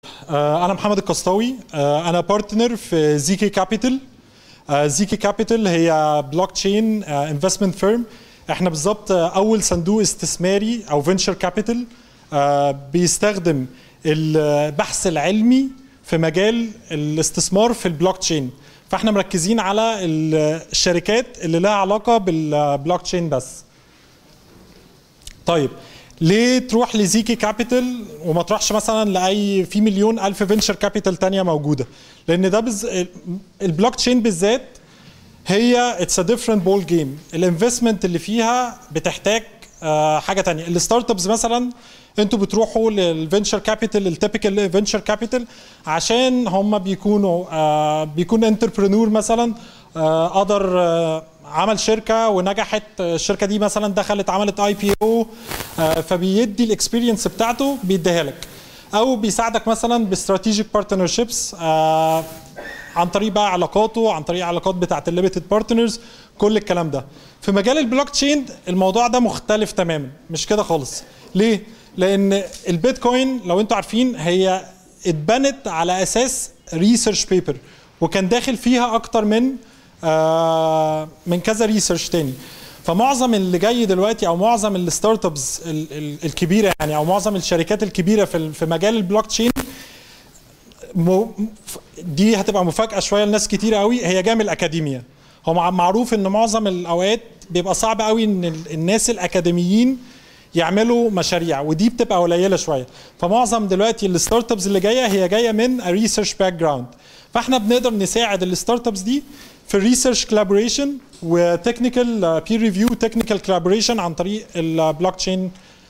آه، انا محمد القسطاوي آه، انا بارتنر في زيكي كابيتال زيكي كابيتال هي بلوك تشين انفستمنت فيرم احنا بالظبط آه، اول صندوق استثماري او فينشر كابيتال بيستخدم البحث العلمي في مجال الاستثمار في البلوك تشين فاحنا مركزين على الشركات اللي لها علاقه بالبلوك تشين بس طيب ليه تروح لزيكي كابيتال وما تروحش مثلا لاي في مليون الف فينشر كابيتال تانية موجوده لان ده بز... البلوك تشين بالذات هي اتس ا ديفرنت بول جيم الانفستمنت اللي فيها بتحتاج آه، حاجه تانية الستارت ابس مثلا انتوا بتروحوا للفينشر كابيتال التيبيكال فينشر كابيتال عشان هم بيكونوا آه، بيكون انتربرنور مثلا آه، قدر آه، عمل شركه ونجحت الشركه دي مثلا دخلت عملت اي بي او فبيدي الاكسبيرينس بتاعته بيديها لك او بيساعدك مثلا باستراتيجيك بارتنرشيبس عن طريق بقى علاقاته عن طريق علاقات بتاعت الليميتد بارتنرز كل الكلام ده في مجال البلوك تشين الموضوع ده مختلف تماما مش كده خالص ليه لان البيتكوين لو انتوا عارفين هي اتبنت على اساس ريسيرش بيبر وكان داخل فيها اكتر من آه من كذا ريسيرش تاني فمعظم اللي جاي دلوقتي او معظم الستارت ابس الكبيره يعني او معظم الشركات الكبيره في في مجال البلوك تشين م- دي هتبقى مفاجاه شويه لناس كتير قوي هي جايه من الاكاديميا هو مع- معروف ان معظم الاوقات بيبقى صعب قوي ان ال- الناس الاكاديميين يعملوا مشاريع ودي بتبقى قليله شويه فمعظم دلوقتي الستارت ابس اللي جايه هي جايه من ريسيرش باك جراوند فاحنا بنقدر نساعد الستارت ابس دي في الريسيرش كولابوريشن وتكنيكال بير ريفيو تكنيكال كولابوريشن عن طريق البلوك تشين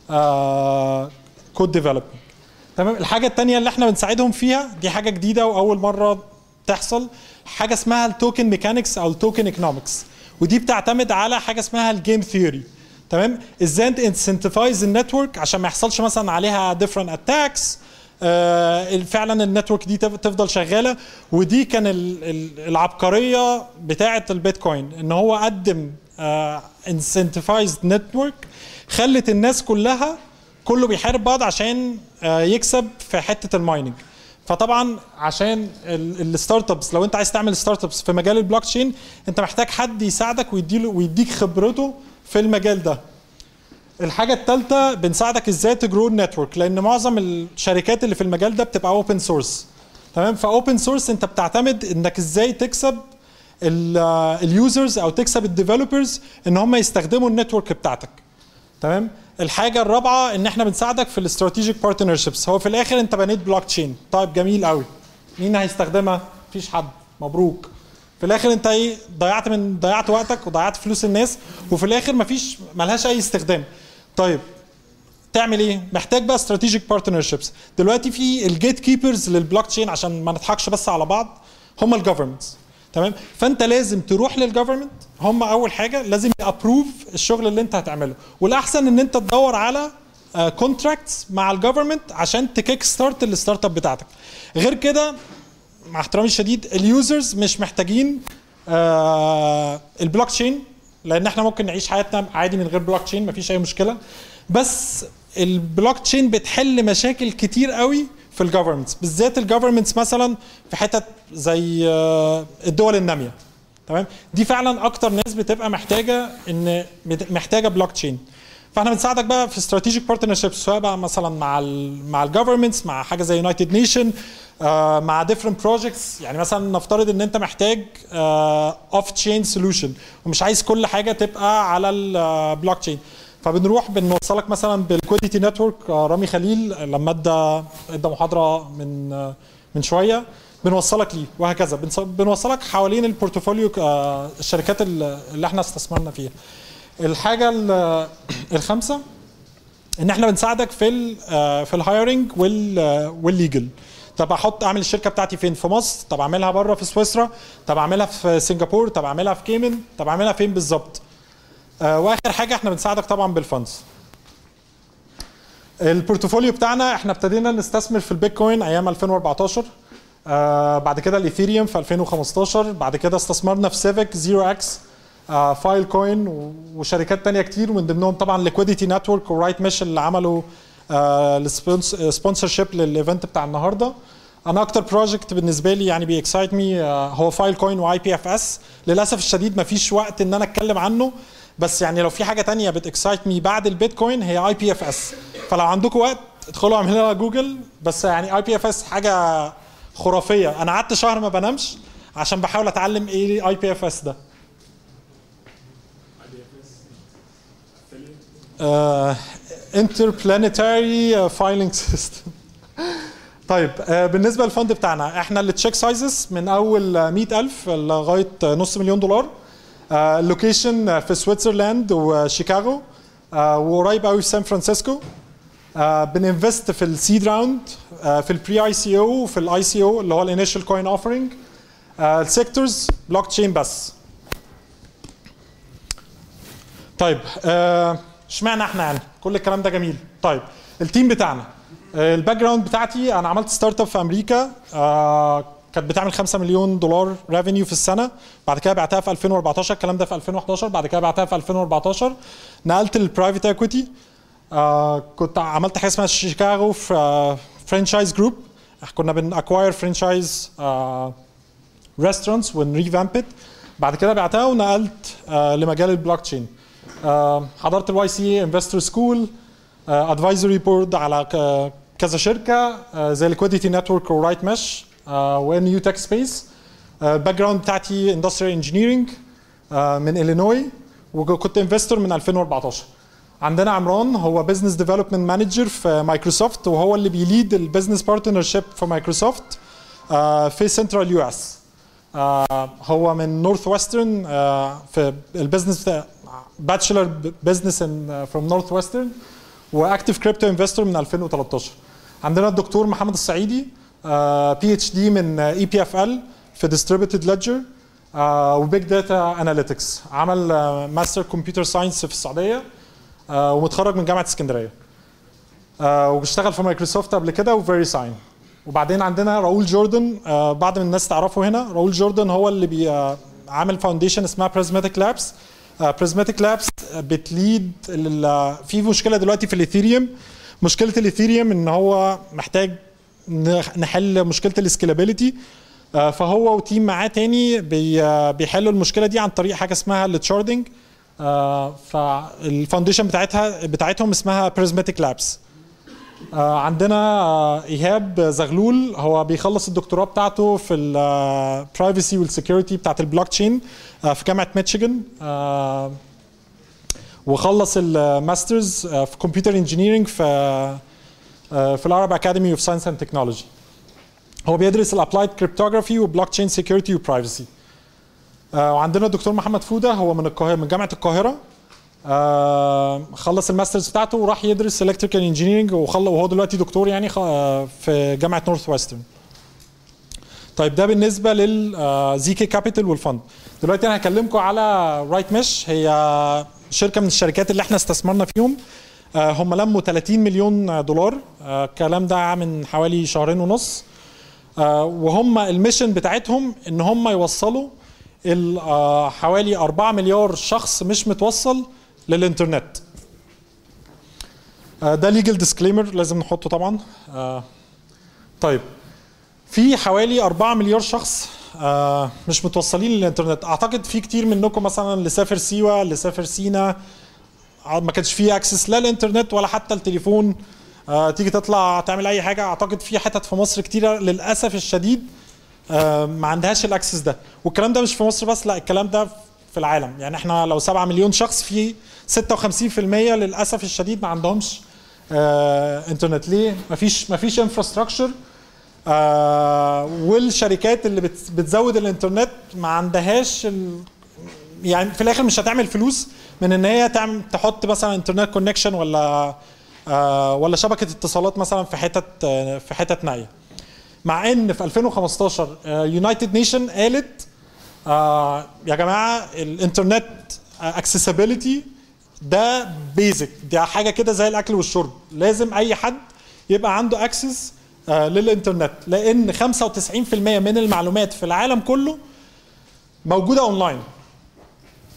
كود ديفلوبمنت تمام الحاجه الثانيه اللي احنا بنساعدهم فيها دي حاجه جديده واول مره تحصل حاجه اسمها التوكن ميكانكس او التوكن ايكونومكس ودي بتعتمد على حاجه اسمها الجيم ثيوري تمام ازاي انت انسنتيفايز النتورك عشان ما يحصلش مثلا عليها ديفرنت اتاكس آه فعلا النتورك دي تف- تفضل شغاله ودي كان ال- ال- العبقريه بتاعه البيتكوين ان هو قدم انسنتيفايزد نتورك خلت الناس كلها كله بيحارب بعض عشان آه، يكسب في حته المايننج فطبعا عشان الستارت ابس لو انت عايز تعمل ستارت ابس في مجال البلوك تشين انت محتاج حد يساعدك ويديله ويديك خبرته في المجال ده الحاجه الثالثه بنساعدك ازاي تجرو النتورك لان معظم الشركات اللي في المجال ده بتبقى اوبن سورس تمام فاوبن سورس انت بتعتمد انك ازاي تكسب اليوزرز او تكسب الديفلوبرز ان هم يستخدموا النتورك بتاعتك تمام الحاجه الرابعه ان احنا بنساعدك في الاستراتيجيك بارتنرشيبس هو في الاخر انت بنيت بلوك تشين طيب جميل قوي مين هيستخدمها مفيش حد مبروك في الاخر انت ايه ضيعت من ضيعت وقتك وضيعت فلوس الناس وفي الاخر مفيش ملهاش اي استخدام طيب تعمل ايه؟ محتاج بقى استراتيجيك بارتنرشيبس دلوقتي في الجيت كيبرز للبلوك تشين عشان ما نضحكش بس على بعض هم الجفرمنتس تمام فانت لازم تروح للجفرمنت هم اول حاجه لازم يابروف الشغل اللي انت هتعمله والاحسن ان انت تدور على كونتراكتس مع الجفرمنت عشان تكيك ستارت الستارت اب بتاعتك غير كده مع احترامي الشديد اليوزرز مش محتاجين آه البلوك تشين لان احنا ممكن نعيش حياتنا عادي من غير بلوك تشين مفيش اي مشكله بس البلوك تشين بتحل مشاكل كتير قوي في الجفرمنتس بالذات الجفرمنتس مثلا في حتت زي آه، الدول الناميه تمام دي فعلا اكتر ناس بتبقى محتاجه ان بت- محتاجه بلوك تشين فاحنا بنساعدك بقى في استراتيجيك بارتنرشيب سواء بقى مثلا مع ال مع الجفرمنتس مع حاجه زي يونايتد نيشن مع ديفرنت بروجكتس يعني مثلا نفترض ان انت محتاج اوف تشين سولوشن ومش عايز كل حاجه تبقى على البلوك تشين فبنروح بنوصلك مثلا بالكويديتي نتورك رامي خليل لما ادى ادى محاضره من آه، من شويه بنوصلك ليه وهكذا بنص- بنوصلك حوالين البورتفوليو آه، الشركات اللي اللي احنا استثمرنا فيها الحاجه ال- الخامسه ان احنا بنساعدك في ال في الهايرنج وال والليجل طب احط اعمل الشركه بتاعتي فين في مصر طب اعملها بره في سويسرا طب اعملها في سنغافور طب اعملها في كيمن طب اعملها فين بالظبط آه، واخر حاجه احنا بنساعدك طبعا بالفندز البورتفوليو بتاعنا احنا ابتدينا نستثمر في البيتكوين ايام 2014 آه بعد كده الايثيريوم في 2015 بعد كده استثمرنا في سيفيك زيرو اكس آه فايل كوين و- وشركات تانية كتير ومن ضمنهم طبعا ليكويديتي نتورك ورايت ميش اللي عملوا سبونسر شيب للايفنت بتاع النهارده انا اكتر بروجكت بالنسبه لي يعني بيكسايت مي هو فايل كوين واي بي اف اس للاسف الشديد ما فيش وقت ان انا اتكلم عنه بس يعني لو في حاجه تانية بتكسايت مي بعد البيتكوين هي اي بي اف اس فلو عندكم وقت ادخلوا اعملوا لها جوجل بس يعني اي بي اف اس حاجه خرافيه انا قعدت شهر ما بنامش عشان بحاول اتعلم ايه اي بي اف اس ده انتربلانيتاري فايلنج سيستم طيب آه، بالنسبه للفند بتاعنا احنا التشيك سايزز من اول آه، 100000 لغايه آه، نص مليون دولار اللوكيشن في سويسرلاند وشيكاغو آه، وقريب قوي في سان فرانسيسكو آه، بننفست في السيد راوند في البري اي سي او وفي الاي سي او اللي هو الانيشال كوين اوفرنج السيكتورز بلوك تشين بس طيب آه، اشمعنى احنا يعني كل الكلام ده جميل طيب التيم بتاعنا آه، الباك جراوند بتاعتي انا عملت ستارت اب في امريكا آه، كانت بتعمل 5 مليون دولار ريفينيو في السنه بعد كده بعتها في 2014 الكلام ده في 2011 بعد كده بعتها في 2014 نقلت للبرايفت ايكويتي كنت عملت حاجه اسمها شيكاغو فرانشايز جروب كنا بن اكواير فرانشايز ريستورانتس ونريفامبت بعد كده بعتها ونقلت آه، لمجال البلوك تشين آه، حضرت الواي سي انفستور سكول ادفايزري بورد على ك- كذا شركه آه، زي ليكويديتي نتورك ورايت مش وان يو تك سبيس الباك جراوند بتاعتي اندستريال انجينيرنج من الينوي وكنت انفستور من 2014 عندنا عمران هو بزنس ديفلوبمنت مانجر في مايكروسوفت وهو اللي بيليد البزنس بارتنرشيب في مايكروسوفت آه، في سنترال يو اس هو من نورث ويسترن في البزنس باتشلر بزنس فروم نورث ويسترن واكتف كريبتو انفستور من 2013 عندنا الدكتور محمد الصعيدي بي اتش دي من اي بي اف ال في ديستريبيوتد ليدجر وبيج داتا اناليتكس عمل ماستر كمبيوتر ساينس في السعوديه آه، ومتخرج من جامعه اسكندريه آه، واشتغل في مايكروسوفت قبل كده وفيري ساين وبعدين عندنا راؤول جوردن آه، بعض من الناس تعرفه هنا راؤول جوردن هو اللي بي آه، عامل فاونديشن اسمها بريزماتيك لابس بريزماتيك لابس بتليد لل- في مشكله دلوقتي في الاثيريوم مشكله الاثيريوم ان هو محتاج نح- نحل مشكله السكيلابيلتي فهو وتيم معاه تاني بي- آه، بيحلوا المشكله دي عن طريق حاجه اسمها التشاردنج فالفاونديشن بتاعتها بتاعتهم اسمها بريزماتيك لابس آه، عندنا آه، ايهاب زغلول هو بيخلص الدكتوراه بتاعته في البرايفسي والسكيورتي بتاعت البلوك تشين آه، في جامعه ميتشيجن آه، وخلص الماسترز آه، في كمبيوتر انجينيرنج في آه، في العرب اكاديمي اوف ساينس اند تكنولوجي هو بيدرس الابلايد كريبتوغرافي وبلوك تشين سكيورتي وبرايفسي وعندنا الدكتور محمد فوده هو من القاهره من جامعه القاهره آه، خلص الماسترز بتاعته وراح يدرس الكتريكال انجينيرنج وهو دلوقتي دكتور يعني خ- آه، في جامعه نورث ويسترن طيب ده بالنسبه للزي كي كابيتال والفند دلوقتي انا هكلمكم على رايت مش هي شركه من الشركات اللي احنا استثمرنا فيهم آه، هم لموا 30 مليون دولار آه، الكلام ده من حوالي شهرين ونص آه، وهم الميشن بتاعتهم ان هم يوصلوا ال- آه، حوالي 4 مليار شخص مش متوصل للانترنت آه، ده ليجل ديسكليمر لازم نحطه طبعا آه، طيب في حوالي 4 مليار شخص آه، مش متوصلين للانترنت اعتقد في كتير منكم مثلا اللي سافر سيوه اللي سافر سينا ما كانش فيه اكسس لا الانترنت ولا حتى التليفون آه، تيجي تطلع تعمل اي حاجه اعتقد في حتت في مصر كتيره للاسف الشديد آه، ما عندهاش الاكسس ده والكلام ده مش في مصر بس لا الكلام ده في العالم يعني احنا لو 7 مليون شخص في 56% للاسف الشديد ما عندهمش آه، انترنت ليه مفيش مفيش انفراستراكشر آه والشركات اللي بت- بتزود الانترنت ما عندهاش ال... يعني في الاخر مش هتعمل فلوس من ان هي تعمل تحط مثلا انترنت كونكشن ولا آه ولا شبكه اتصالات مثلا في حتت آه في حتت نائيه مع ان في 2015 يونايتد نيشن قالت آه يا جماعه الانترنت اكسسبيليتي ده بيزك ده حاجه كده زي الاكل والشرب لازم اي حد يبقى عنده اكسس آه للانترنت لان 95% من المعلومات في العالم كله موجوده اونلاين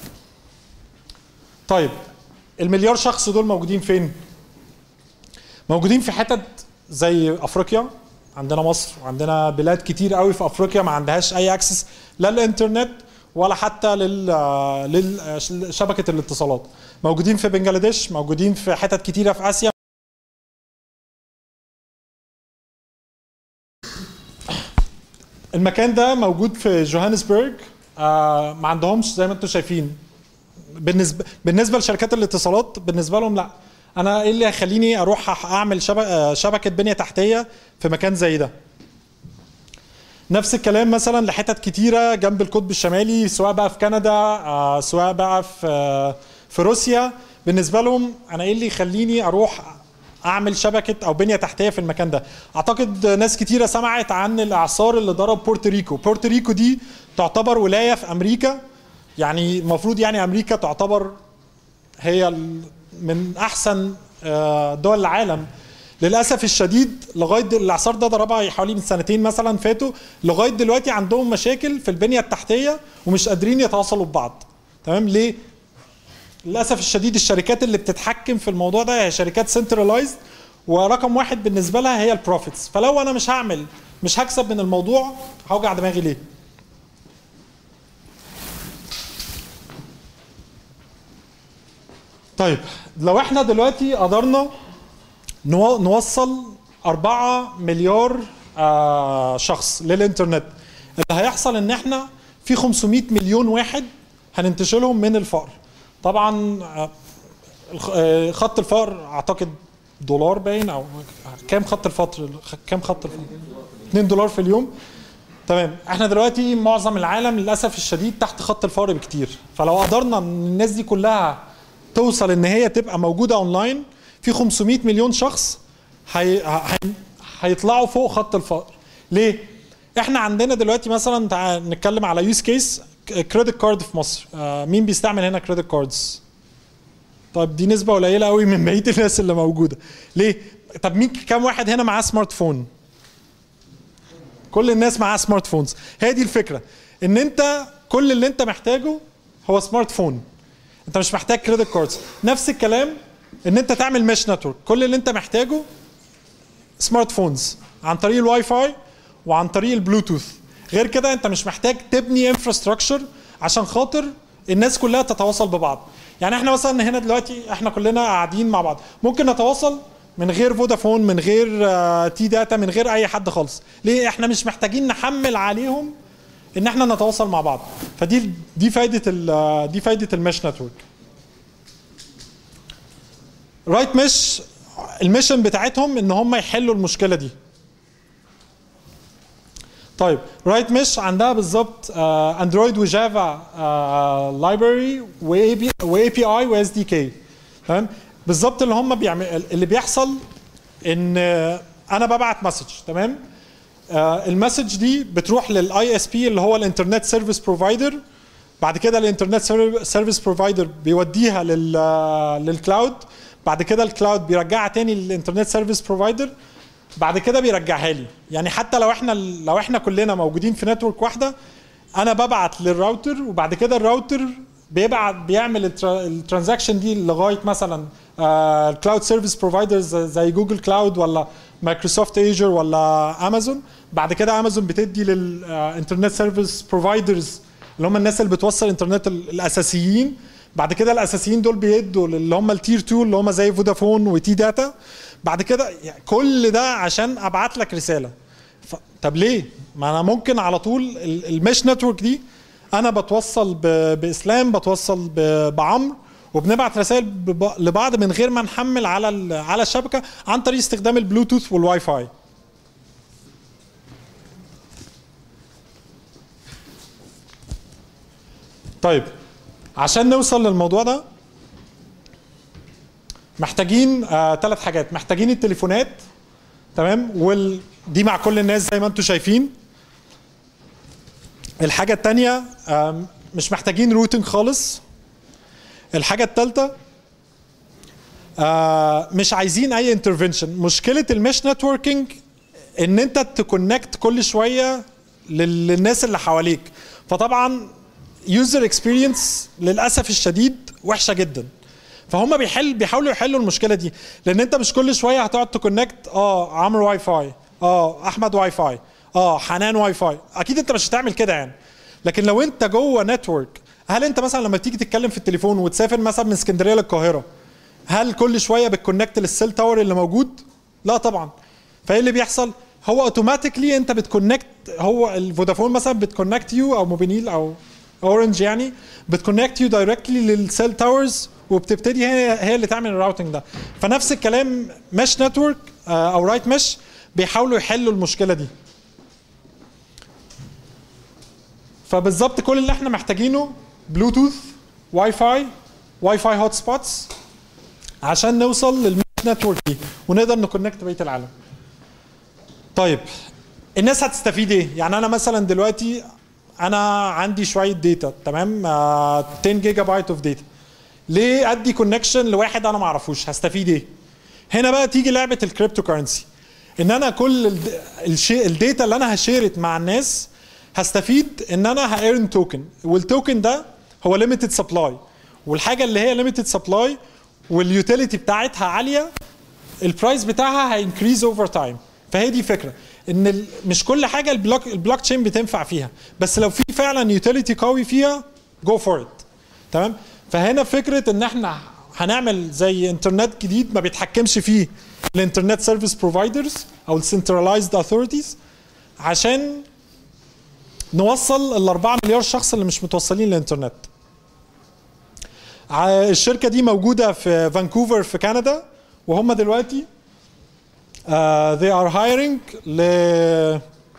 طيب المليار شخص دول موجودين فين موجودين في حتت زي افريقيا عندنا مصر وعندنا بلاد كتير قوي في افريقيا ما عندهاش اي اكسس لا للانترنت ولا حتى لل لشبكه الاتصالات موجودين في بنجلاديش موجودين في حتت كتيره في اسيا المكان ده موجود في جوهانسبرج آه ما عندهمش زي ما انتم شايفين بالنسبه بالنسبه لشركات الاتصالات بالنسبه لهم لا انا ايه اللي هيخليني اروح اعمل شبكه شبكه بنيه تحتيه في مكان زي ده نفس الكلام مثلا لحتت كتيره جنب القطب الشمالي سواء بقى في كندا آه سواء بقى في آه في روسيا بالنسبه لهم انا ايه اللي يخليني اروح اعمل شبكه او بنيه تحتيه في المكان ده اعتقد ناس كتيره سمعت عن الاعصار اللي ضرب بورتوريكو بورتوريكو دي تعتبر ولايه في امريكا يعني المفروض يعني امريكا تعتبر هي من احسن دول العالم للاسف الشديد لغايه الاعصار ده ضربها حوالي من سنتين مثلا فاتوا لغايه دلوقتي عندهم مشاكل في البنيه التحتيه ومش قادرين يتواصلوا ببعض تمام ليه للاسف الشديد الشركات اللي بتتحكم في الموضوع ده هي شركات سنترلايزد ورقم واحد بالنسبه لها هي البروفيتس فلو انا مش هعمل مش هكسب من الموضوع هوجع دماغي ليه طيب لو احنا دلوقتي قدرنا نوصل 4 مليار آه شخص للانترنت اللي هيحصل ان احنا في 500 مليون واحد هننتشلهم من الفقر طبعا آه خط الفقر اعتقد دولار باين او كام خط الفقر كام خط الفقر 2 دولار في اليوم تمام احنا دلوقتي معظم العالم للاسف الشديد تحت خط الفقر بكتير فلو قدرنا ان الناس دي كلها توصل ان هي تبقى موجوده اونلاين في 500 مليون شخص هي... هي... هيطلعوا فوق خط الفقر ليه احنا عندنا دلوقتي مثلا تعال نتكلم على يوز كيس كريدت كارد في مصر آه مين بيستعمل هنا كريدت كاردز طيب دي نسبه قليله قوي من بقيه الناس اللي موجوده ليه طب مين كام واحد هنا معاه سمارت فون كل الناس معاها سمارت فونز هي دي الفكره ان انت كل اللي انت محتاجه هو سمارت فون انت مش محتاج كريدت كاردز نفس الكلام ان انت تعمل مش نتورك كل اللي انت محتاجه سمارت فونز عن طريق الواي فاي وعن طريق البلوتوث غير كده انت مش محتاج تبني انفراستراكشر عشان خاطر الناس كلها تتواصل ببعض يعني احنا مثلا هنا دلوقتي احنا كلنا قاعدين مع بعض ممكن نتواصل من غير فودافون من غير آه تي داتا من غير اي حد خالص ليه احنا مش محتاجين نحمل عليهم ان احنا نتواصل مع بعض فدي دي فايده ال دي فايده المش نتورك رايت مش الميشن بتاعتهم ان هم يحلوا المشكله دي طيب رايت مش عندها بالظبط اندرويد وجافا لايبرري واي بي اي واس دي كي تمام بالظبط اللي هم بيعمل اللي بيحصل ان انا ببعت مسج تمام آه المسج دي بتروح للاي اس بي اللي هو الانترنت سيرفيس بروفايدر بعد كده الانترنت سيرفيس بروفايدر بيوديها لل للكلاود بعد كده الكلاود بيرجعها تاني للانترنت سيرفيس بروفايدر بعد كده بيرجعها لي يعني حتى لو احنا لو احنا كلنا موجودين في نتورك واحده انا ببعت للراوتر وبعد كده الراوتر بيبعت بيعمل الترانزاكشن دي لغايه مثلا الكلاود سيرفيس بروفايدرز زي جوجل كلاود ولا مايكروسوفت ايجر ولا امازون بعد كده امازون بتدي للانترنت سيرفيس بروفايدرز اللي هم الناس اللي بتوصل الانترنت الاساسيين بعد كده الاساسيين دول بيدوا اللي هم التير 2 اللي هم زي فودافون وتي داتا بعد كده يعني كل ده عشان ابعت لك رساله ف... طب ليه ما انا ممكن على طول المش نتورك دي انا بتوصل ب... باسلام بتوصل ب... بعمرو وبنبعت رسائل بب... لبعض من غير ما نحمل على ال... على الشبكه عن طريق استخدام البلوتوث والواي فاي طيب عشان نوصل للموضوع ده محتاجين ثلاث آه حاجات محتاجين التليفونات تمام ودي مع كل الناس زي ما انتم شايفين الحاجه الثانيه آه مش محتاجين روتنج خالص الحاجه الثالثه آه مش عايزين اي انترفنشن مشكله المش نتوركينج ان انت تكونكت كل شويه للناس اللي حواليك فطبعا يوزر اكسبيرينس للاسف الشديد وحشه جدا فهم بيحل بيحاولوا يحلوا المشكله دي لان انت مش كل شويه هتقعد تكونكت اه عمرو واي فاي اه احمد واي فاي اه حنان واي فاي اكيد انت مش هتعمل كده يعني لكن لو انت جوه نتورك هل انت مثلا لما تيجي تتكلم في التليفون وتسافر مثلا من اسكندريه للقاهره هل كل شويه بتكونكت للسيل تاور اللي موجود لا طبعا فايه اللي بيحصل هو اوتوماتيكلي انت بتكونكت هو الفودافون مثلا بتكونكت يو او موبينيل او اورنج يعني بتكونكت يو دايركتلي للسيل تاورز وبتبتدي هي هي اللي تعمل الراوتنج ده فنفس الكلام مش نتورك او رايت مش بيحاولوا يحلوا المشكله دي فبالظبط كل اللي احنا محتاجينه بلوتوث واي فاي واي فاي هوت سبوتس عشان نوصل للميش نتورك دي ونقدر نكونكت بقيه العالم طيب الناس هتستفيد ايه يعني انا مثلا دلوقتي انا عندي شويه داتا تمام آه 10 جيجا بايت اوف داتا ليه ادي كونكشن لواحد انا ما اعرفوش هستفيد ايه هنا بقى تيجي لعبه الكريبتو كرنسي ان انا كل الد- الشيء الداتا اللي انا هشيرت مع الناس هستفيد ان انا هايرن توكن والتوكن ده هو ليميتد سبلاي والحاجه اللي هي ليميتد سبلاي واليوتيليتي بتاعتها عاليه البرايس بتاعها هينكريز اوفر تايم فهي دي فكره ان ال- مش كل حاجه البلوك البلوك تشين بتنفع فيها بس لو في فعلا يوتيليتي قوي فيها جو فور ات تمام فهنا فكره ان احنا هنعمل زي انترنت جديد ما بيتحكمش فيه الانترنت سيرفيس بروفايدرز او السنترلايزد اثوريتيز عشان نوصل ال 4 مليار شخص اللي مش متوصلين للانترنت ع- الشركه دي موجوده في فانكوفر في كندا وهم دلوقتي uh, they are hiring ل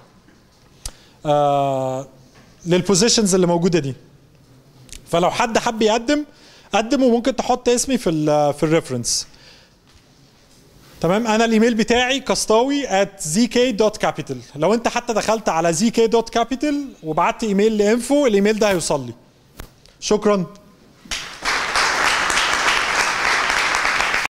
uh, للبوزيشنز اللي موجوده دي فلو حد حب يقدم قدم وممكن تحط اسمي في ال في الريفرنس تمام انا الايميل بتاعي كاستاوي at zk.capital لو انت حتى دخلت على zk.capital وبعت ايميل لانفو الايميل ده هيوصل لي شكرا